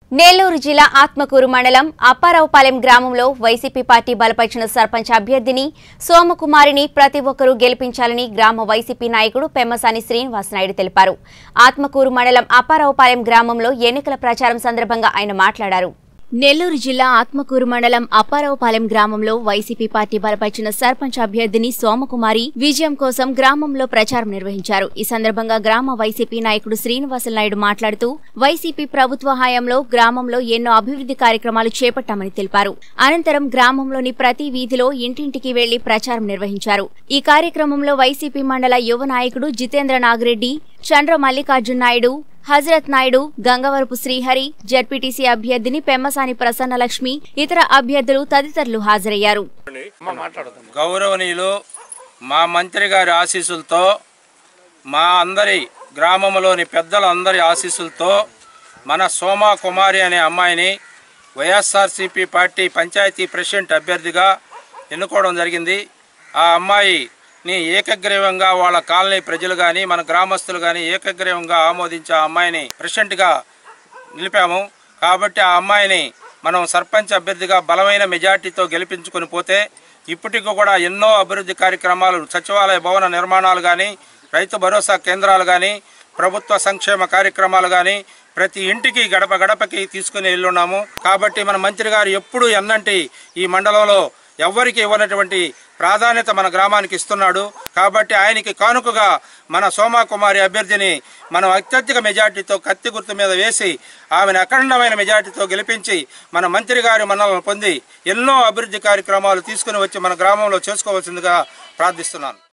నెల్లూరు జిల్లా ఆత్మకూరు మండలం అప్పారావుపాలెం గ్రామంలో వైసీపీ పార్టీ బలపరిచిన సర్పంచ్ అభ్యర్థిని సోమకుమారిని ప్రతి ఒక్కరూ గెలిపించాలని గ్రామ వైసీపీ నాయకుడు పెమ్మసాని శ్రీనివాసనాయుడు తెలిపారు ఆత్మకూరు మండలం అప్పారావుపాలెం గ్రామంలో ఎన్నికల ప్రచారం సందర్భంగా ఆయన మాట్లాడారు నెల్లూరు జిల్లా ఆత్మకూరు మండలం అప్పారావుపాలెం గ్రామంలో వైసీపీ పార్టీ బలపరిచిన సర్పంచ్ అభ్యర్థిని సోమకుమారి విజయం కోసం గ్రామంలో ప్రచారం నిర్వహించారు ఈ సందర్భంగా గ్రామ వైసీపీ నాయకుడు శ్రీనివాసనాయుడు మాట్లాడుతూ వైసీపీ ప్రభుత్వ హయాంలో గ్రామంలో ఎన్నో అభివృద్ధి కార్యక్రమాలు చేపట్టామని తెలిపారు అనంతరం గ్రామంలోని ప్రతి వీధిలో ఇంటింటికి వెళ్లి ప్రచారం నిర్వహించారు ఈ కార్యక్రమంలో వైసీపీ మండల యువ నాయకుడు జితేంద్ర నాగిరెడ్డి చంద్ర మల్లికార్జున్ నాయుడు హజరత్ నాయుడు గంగవరపు శ్రీహరి జడ్పీటీసీ అభ్యర్థిని పెమ్మసాని ప్రసన్నలక్ష్మి ఇతర అభ్యర్థులు తదితరులు హాజరయ్యారు గౌరవనీయులు మా మంత్రి గారి ఆశీస్సులతో మా అందరి గ్రామంలోని పెద్దలందరి ఆశీస్సులతో మన సోమా కుమారి అనే అమ్మాయిని వైఎస్ఆర్సీపీ పార్టీ పంచాయతీ ప్రెసిడెంట్ అభ్యర్థిగా ఎన్నుకోవడం జరిగింది ఆ అమ్మాయిని ఏకగ్రీవంగా వాళ్ళ కాలనీ ప్రజలు కానీ మన గ్రామస్తులు కానీ ఏకగ్రీవంగా ఆమోదించి ఆ అమ్మాయిని ప్రెసిడెంట్గా నిలిపాము కాబట్టి ఆ అమ్మాయిని మనం సర్పంచ్ అభ్యర్థిగా బలమైన మెజార్టీతో గెలిపించుకొని పోతే ఇప్పటికి కూడా ఎన్నో అభివృద్ధి కార్యక్రమాలు సచివాలయ భవన నిర్మాణాలు కానీ రైతు భరోసా కేంద్రాలు కానీ ప్రభుత్వ సంక్షేమ కార్యక్రమాలు కానీ ప్రతి ఇంటికి గడప గడపకి తీసుకుని వెళ్ళున్నాము కాబట్టి మన మంత్రి గారు ఎప్పుడు ఎన్నంటి ఈ మండలంలో ఎవ్వరికి ఇవ్వనటువంటి ప్రాధాన్యత మన గ్రామానికి ఇస్తున్నాడు కాబట్టి ఆయనకి కానుకగా మన సోమాకుమారి అభ్యర్థిని మనం అత్యధిక మెజార్టీతో కత్తి గుర్తు మీద వేసి ఆమెను అఖండమైన మెజార్టీతో గెలిపించి మన మంత్రి గారి మనల్ని పొంది ఎన్నో అభివృద్ధి కార్యక్రమాలు తీసుకుని వచ్చి మన గ్రామంలో చేసుకోవాల్సిందిగా ప్రార్థిస్తున్నాను